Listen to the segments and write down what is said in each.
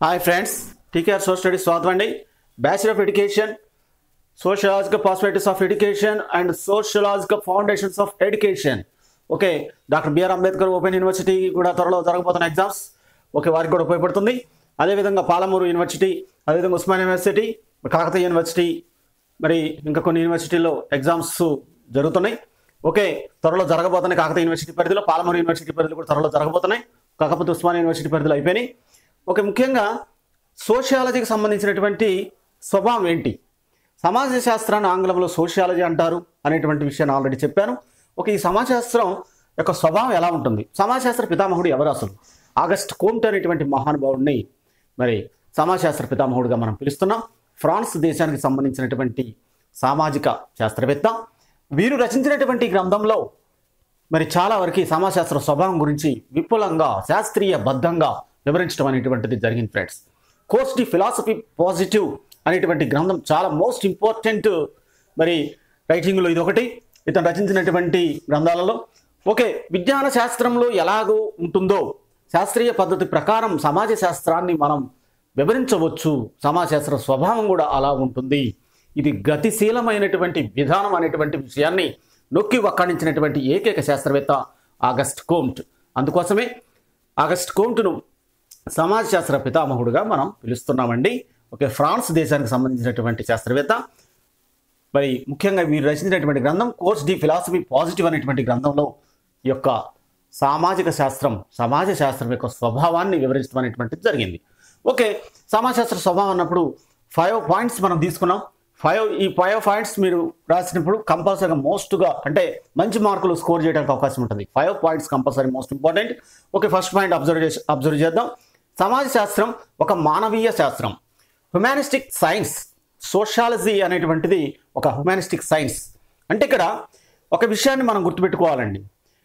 hi friends TKR social studies స్వాగతం అండి bachelor of education sociological perspectives of education and sociological foundations of education okay doctor B R Ambedkar open university కూడా త్వరలో జరగబోతున్న exams okay వారికి కూడా ఉపయోగపడుతుంది అదేవిధంగా పాలమూరు యూనివర్సిటీ అదేవిధంగా ఉస్మాన్ యూనివర్సిటీ కాకతీయ యూనివర్సిటీ మరి ఇంకా కొన్ని యూనివర్సిటీల్లో ఎగ్జామ్స్ జరుగుతున్నాయి ఓకే త్వరలో జరగబోతున్నాయి కాకతీయ యూనివర్సిటీ పరిధిలో పాలమూరు యూనివర్సిటీ పరిధిలో కూడా త్వరలో జరగబోతున్నాయి కాకపోతే ఉస్మాన్ యూనివర్సిటీ పరిధిలో అయిపోయినాయి ఓకే ముఖ్యంగా సోషియాలజీకి సంబంధించినటువంటి స్వభావం ఏంటి సమాజ శాస్త్రాన్ని ఆంగ్లంలో సోషియాలజీ అంటారు అనేటువంటి విషయాన్ని ఆల్రెడీ చెప్పాను ఒక ఈ సమాజశాస్త్రం యొక్క స్వభావం ఎలా ఉంటుంది సమాజశాస్త్ర పితామహుడు ఎవరు అసలు ఆగస్ట్ కోమ్ట్ అనేటువంటి మహానుభావుడిని మరి సమాజశాస్త్ర పితామహుడుగా మనం పిలుస్తున్నాం ఫ్రాన్స్ దేశానికి సంబంధించినటువంటి సామాజిక శాస్త్రవేత్త వీరు రచించినటువంటి గ్రంథంలో మరి చాలా వరకు సమాజశాస్త్ర స్వభావం గురించి విపులంగా శాస్త్రీయ బద్ధంగా వివరించడం అనేటువంటిది జరిగింది friends course de philosophy positive అనేటువంటి గ్రంథం చాలా మోస్ట్ ఇంపార్టెంట్ మరి రైటింగ్లో ఇది ఒకటి ఇతను రచించినటువంటి గ్రంథాలలో ఓకే విజ్ఞాన శాస్త్రంలో ఎలాగో ఉంటుందో శాస్త్రీయ పద్ధతి ప్రకారం సమాజ శాస్త్రాన్ని మనం వివరించవచ్చు సమాజశాస్త్ర స్వభావం కూడా అలా ఉంటుంది ఇది గతిశీలమైనటువంటి విధానం అనేటువంటి విషయాన్ని నొక్కి వక్కాణించినటువంటి ఏకైక శాస్త్రవేత్త ఆగస్ట్ కోమ్ట్ అందుకోసమే ఆగస్ట్ కోమ్ట్ను సమాజ శాస్త్ర పితామహుడుగా మనం పిలుస్తున్నామండి ఓకే ఫ్రాన్స్ దేశానికి సంబంధించినటువంటి శాస్త్రవేత్త మరి ముఖ్యంగా వీరు రచించినటువంటి గ్రంథం కోర్స్ డి ఫిలాసఫీ పాజిటివ్ అనేటువంటి గ్రంథంలో ఈ యొక్క సామాజిక శాస్త్రం సమాజ శాస్త్రం యొక్క స్వభావాన్ని వివరించడం అనేటువంటిది జరిగింది ఓకే సమాజ శాస్త్ర స్వభావం అన్నప్పుడు ఫైవ్ పాయింట్స్ మనం తీసుకున్నాం ఫైవ్ ఈ ఫైవ్ పాయింట్స్ మీరు రాసినప్పుడు కంపల్సరీగా మోస్ట్గా అంటే మంచి మార్కులు స్కోర్ చేయడానికి అవకాశం ఉంటుంది five points compulsory most important okay first point observe చేసి అబ్జర్వ్ చేద్దాం సమాజ శాస్త్రం ఒక మానవీయ శాస్త్రం హ్యుమానిస్టిక్ సైన్స్ సోషాలజీ అనేటువంటిది ఒక హ్యుమానిస్టిక్ సైన్స్ అంటే ఇక్కడ ఒక విషయాన్ని మనం గుర్తుపెట్టుకోవాలండి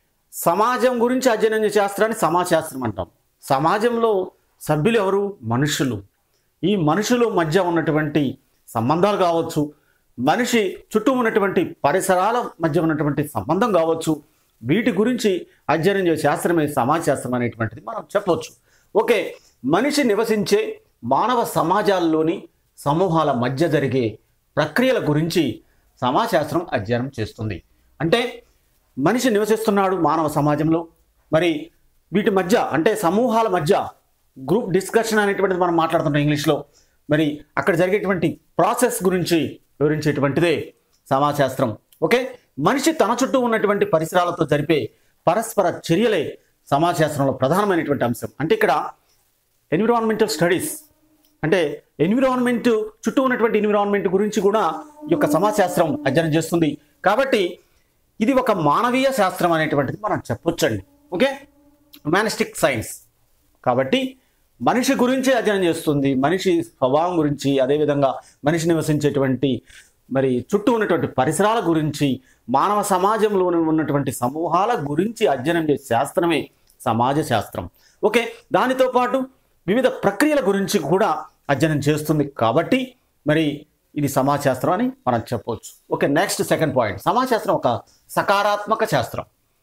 సమాజం గురించి అధ్యయనం చేసే శాస్త్రాన్ని సమాజశాస్త్రం అంటాం సమాజంలో సభ్యులు ఎవరు మనుషులు ఈ మనుషుల మధ్య ఉన్నటువంటి సంబంధాలు కావచ్చు మనిషి చుట్టూ ఉన్నటువంటి పరిసరాల మధ్య ఉన్నటువంటి సంబంధం కావచ్చు వీటి గురించి అధ్యయనం చేసే శాస్త్రమే సమాజ శాస్త్రం అనేటువంటిది మనం చెప్పవచ్చు ఓకే మనిషి నివసించే మానవ సమాజాల్లోని సమూహాల మధ్య జరిగే ప్రక్రియల గురించి సమాజశాస్త్రం అధ్యయనం చేస్తుంది అంటే మనిషి నివసిస్తున్నాడు మానవ సమాజంలో మరి వీటి మధ్య అంటే సమూహాల మధ్య గ్రూప్ డిస్కషన్ అనేటువంటిది మనం మాట్లాడుతుంటాం ఇంగ్లీష్లో మరి అక్కడ జరిగేటువంటి ప్రాసెస్ గురించి వివరించేటువంటిదే సమాజశాస్త్రం ఓకే మనిషి తన చుట్టూ ఉన్నటువంటి పరిసరాలతో జరిపే పరస్పర చర్యలే సమాజశాస్త్రంలో ప్రధానమైనటువంటి అంశం అంటే ఇక్కడ ఎన్విరాన్మెంటల్ స్టడీస్ అంటే ఎన్విరాన్మెంట్ చుట్టూ ఉన్నటువంటి ఎన్విరాన్మెంట్ గురించి కూడా ఈ యొక్క సమాజశాస్త్రం అధ్యయనం చేస్తుంది కాబట్టి ఇది ఒక మానవీయ శాస్త్రం అనేటువంటిది మనం చెప్పొచ్చండి ఓకే హ్యుమానిస్టిక్ సైన్స్ కాబట్టి మనిషి గురించి అధ్యయనం చేస్తుంది మనిషి స్వభావం గురించి అదేవిధంగా మనిషి నివసించేటువంటి మరి చుట్టూ ఉన్నటువంటి పరిసరాల గురించి మానవ సమాజంలో ఉన్నటువంటి సమూహాల గురించి అధ్యయనం చేసే శాస్త్రమే సమాజ శాస్త్రం ఓకే దానితో పాటు వివిధ ప్రక్రియల గురించి కూడా అధ్యయనం చేస్తుంది కాబట్టి మరి ఇది సమాజశాస్త్రం అని మనం చెప్పవచ్చు ఓకే నెక్స్ట్ సెకండ్ పాయింట్ సమాజశాస్త్రం ఒక సకారాత్మక శాస్త్రం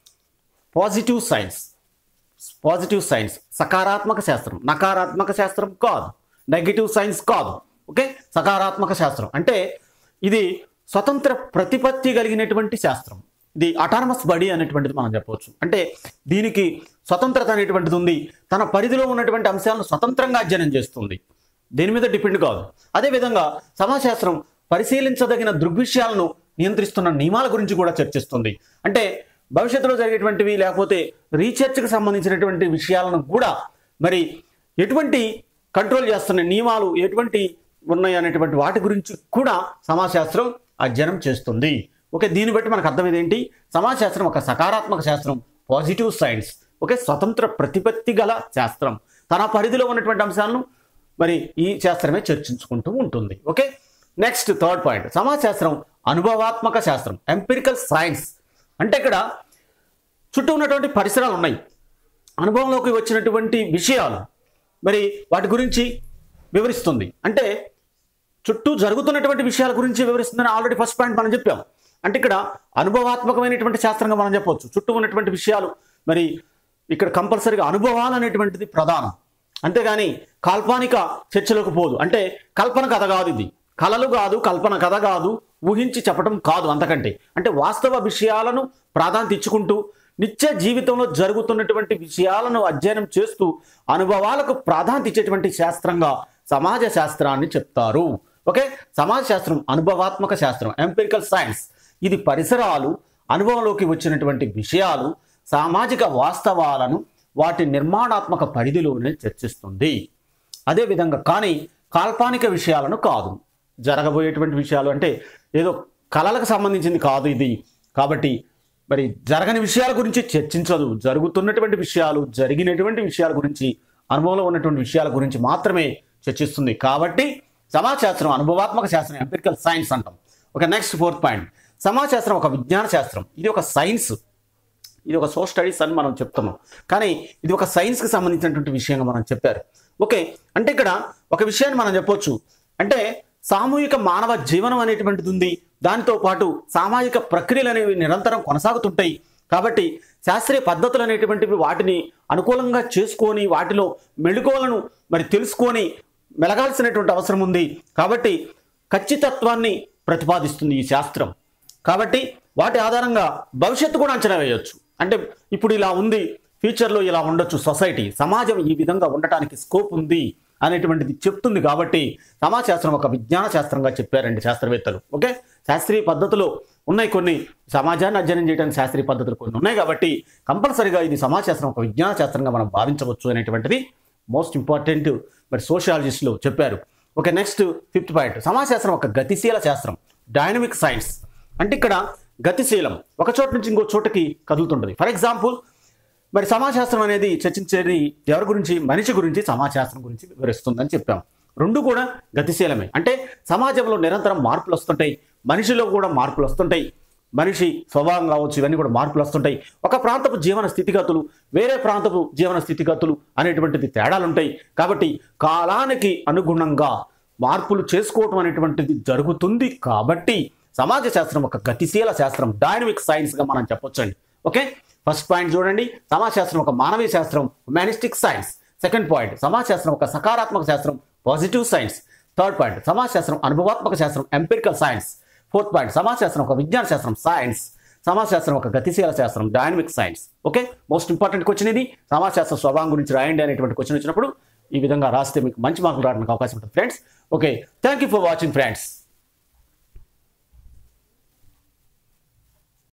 పాజిటివ్ సైన్స్ పాజిటివ్ సైన్స్ సకారాత్మక శాస్త్రం నకారాత్మక శాస్త్రం కాదు నెగిటివ్ సైన్స్ కాదు ఓకే సకారాత్మక శాస్త్రం అంటే ఇది స్వతంత్ర ప్రతిపత్తి కలిగినటువంటి శాస్త్రం ఇది అటానమస్ బడి అనేటువంటిది మనం చెప్పవచ్చు అంటే దీనికి స్వతంత్రత అనేటువంటిది ఉంది తన పరిధిలో ఉన్నటువంటి అంశాలను స్వతంత్రంగా అధ్యయనం చేస్తుంది దేని మీద డిపెండ్ కాదు అదేవిధంగా సమాజశాస్త్రం పరిశీలించదగిన దృగ్విషయాలను నియంత్రిస్తున్న నియమాల గురించి కూడా చర్చిస్తుంది అంటే భవిష్యత్తులో జరిగేటువంటివి లేకపోతే రీసెర్చ్కి సంబంధించినటువంటి విషయాలను కూడా మరి ఎటువంటి కంట్రోల్ చేస్తున్న నియమాలు ఎటువంటి ఉన్నాయి అనేటువంటి వాటి గురించి కూడా సమాజశాస్త్రం అధ్యయనం చేస్తుంది ఓకే దీన్ని బట్టి మనకు అర్థమైంది ఏంటి సమాజశాస్త్రం ఒక సకారాత్మక శాస్త్రం పాజిటివ్ సైన్స్ ఓకే స్వతంత్ర ప్రతిపత్తి గల శాస్త్రం తన పరిధిలో ఉన్నటువంటి అంశాలను మరి ఈ శాస్త్రమే చర్చించుకుంటూ ఉంటుంది ఓకే నెక్స్ట్ థర్డ్ పాయింట్ సమాజశాస్త్రం అనుభవాత్మక శాస్త్రం ఎంపిరికల్ సైన్స్ అంటే ఇక్కడ చుట్టూ ఉన్నటువంటి పరిసరాలు ఉన్నాయి అనుభవంలోకి వచ్చినటువంటి విషయాలు మరి వాటి గురించి వివరిస్తుంది అంటే చుట్టూ జరుగుతున్నటువంటి విషయాల గురించి వివరిస్తుందని ఆల్రెడీ ఫస్ట్ పాయింట్ మనం చెప్పాం అంటే ఇక్కడ అనుభవాత్మకమైనటువంటి శాస్త్రంగా మనం చెప్పవచ్చు చుట్టూ ఉన్నటువంటి విషయాలు మరి ఇక్కడ కంపల్సరీగా అనుభవాలు అనేటువంటిది ప్రధానం అంతేగాని కాల్పనిక చర్చలకు పోదు అంటే కల్పన కథ కాదు ఇది కళలు కాదు కల్పన కథ కాదు ఊహించి చెప్పడం కాదు అంతకంటే అంటే వాస్తవ విషయాలను ప్రాధాన్యత ఇచ్చుకుంటూ నిత్య జీవితంలో జరుగుతున్నటువంటి విషయాలను అధ్యయనం చేస్తూ అనుభవాలకు ప్రాధాన్యత ఇచ్చేటువంటి శాస్త్రంగా సమాజ శాస్త్రాన్ని చెప్తారు ఓకే సమాజ శాస్త్రం అనుభవాత్మక శాస్త్రం ఎంపిరికల్ సైన్స్ ఇది పరిసరాలు అనుభవంలోకి వచ్చినటువంటి విషయాలు సామాజిక వాస్తవాలను వాటి నిర్మాణాత్మక పరిధిలోనే చర్చిస్తుంది అదేవిధంగా కానీ కాల్పనిక విషయాలను కాదు జరగబోయేటువంటి విషయాలు అంటే ఏదో కళలకు సంబంధించింది కాదు ఇది కాబట్టి మరి జరగని విషయాల గురించి చర్చించదు జరుగుతున్నటువంటి విషయాలు జరిగినటువంటి విషయాల గురించి అనుభవంలో ఉన్నటువంటి విషయాల గురించి మాత్రమే చర్చిస్తుంది కాబట్టి సమాజశాస్త్రం అనుభవాత్మక శాస్త్రం ఎంపిరికల్ సైన్స్ అంటాం ఒక నెక్స్ట్ ఫోర్త్ పాయింట్ సమాజశాస్త్రం ఒక విజ్ఞాన శాస్త్రం ఇది ఒక సైన్స్ ఇది ఒక సోషల్ స్టడీస్ అని మనం చెప్తున్నాం కానీ ఇది ఒక సైన్స్కి సంబంధించినటువంటి విషయంగా మనం చెప్పారు ఓకే అంటే ఇక్కడ ఒక విషయాన్ని మనం చెప్పొచ్చు అంటే సామూహిక మానవ జీవనం అనేటువంటిది ఉంది దానితో పాటు సామాజిక ప్రక్రియలు అనేవి నిరంతరం కొనసాగుతుంటాయి కాబట్టి శాస్త్రీయ పద్ధతులు అనేటువంటివి వాటిని అనుకూలంగా చేసుకొని వాటిలో మెళుకువలను మరి తెలుసుకొని మెలగాల్సినటువంటి అవసరం ఉంది కాబట్టి ఖచ్చితత్వాన్ని ప్రతిపాదిస్తుంది ఈ శాస్త్రం కాబట్టి వాటి ఆధారంగా భవిష్యత్తు కూడా అంచనా వేయొచ్చు అంటే ఇప్పుడు ఇలా ఉంది ఫ్యూచర్లో ఇలా ఉండొచ్చు సొసైటీ సమాజం ఈ విధంగా ఉండటానికి స్కోప్ ఉంది అనేటువంటిది చెప్తుంది కాబట్టి సమాజశాస్త్రం ఒక విజ్ఞాన శాస్త్రంగా చెప్పారండి శాస్త్రవేత్తలు ఓకే శాస్త్రీయ పద్ధతులు ఉన్నాయి కొన్ని సమాజాన్ని అధ్యయనం చేయడానికి శాస్త్రీయ పద్ధతులు కొన్ని ఉన్నాయి కాబట్టి కంపల్సరిగా ఇది సమాజశాస్త్రం ఒక విజ్ఞాన శాస్త్రంగా మనం భావించవచ్చు అనేటువంటిది మోస్ట్ ఇంపార్టెంట్ మరి సోషియాలజిస్టులు చెప్పారు ఓకే నెక్స్ట్ ఫిఫ్త్ పాయింట్ సమాజశాస్త్రం ఒక గతిశీల శాస్త్రం డైనమిక్ సైన్స్ అంటే ఇక్కడ గతిశీలం ఒక చోట నుంచి ఇంకో చోటకి కదులుతుంటుంది ఫర్ ఎగ్జాంపుల్ మరి సమాజశాస్త్రం అనేది చర్చించేది ఎవరి గురించి మనిషి గురించి సమాజశాస్త్రం గురించి వివరిస్తుందని చెప్పాం రెండు కూడా గతిశీలమే అంటే సమాజంలో నిరంతరం మార్పులు వస్తుంటాయి మనిషిలో కూడా మార్పులు వస్తుంటాయి మనిషి స్వభావం కావచ్చు ఇవన్నీ కూడా మార్పులు వస్తుంటాయి ఒక ప్రాంతపు జీవన స్థితిగతులు వేరే ప్రాంతపు జీవన స్థితిగతులు అనేటువంటిది తేడాలు ఉంటాయి కాబట్టి కాలానికి అనుగుణంగా మార్పులు చేసుకోవటం అనేటువంటిది జరుగుతుంది కాబట్టి సమాజ శాస్త్రం ఒక గతిశీల శాస్త్రం డైనమిక్ సైన్స్గా మనం చెప్పొచ్చండి ఓకే ఫస్ట్ పాయింట్ చూడండి సమాజశాస్త్రం ఒక మానవీయ శాస్త్రం హ్యుమానిస్టిక్ సైన్స్ సెకండ్ పాయింట్ సమాజశాస్త్రం ఒక సకారాత్మక శాస్త్రం పాజిటివ్ సైన్స్ థర్డ్ పాయింట్ సమాజశాస్త్రం అనుభవాత్మక శాస్త్రం ఎంపిరికల్ సైన్స్ ఫోర్త్ పాయింట్ సమాజశాస్త్రం ఒక విజ్ఞాన శాస్త్రం సైన్స్ సమాజశాస్త్రం ఒక గతిశీల శాస్త్రం dynamic science okay most important question ఇది సమాజశాస్త్ర స్వభావం గురించి రాయండి అనేటువంటి క్వశ్చన్ వచ్చినప్పుడు ఈ విధంగా రాస్తే మీకు మంచి మార్కులు రావడానికి అవకాశం ఉంటుంది friends okay thank you for watching friends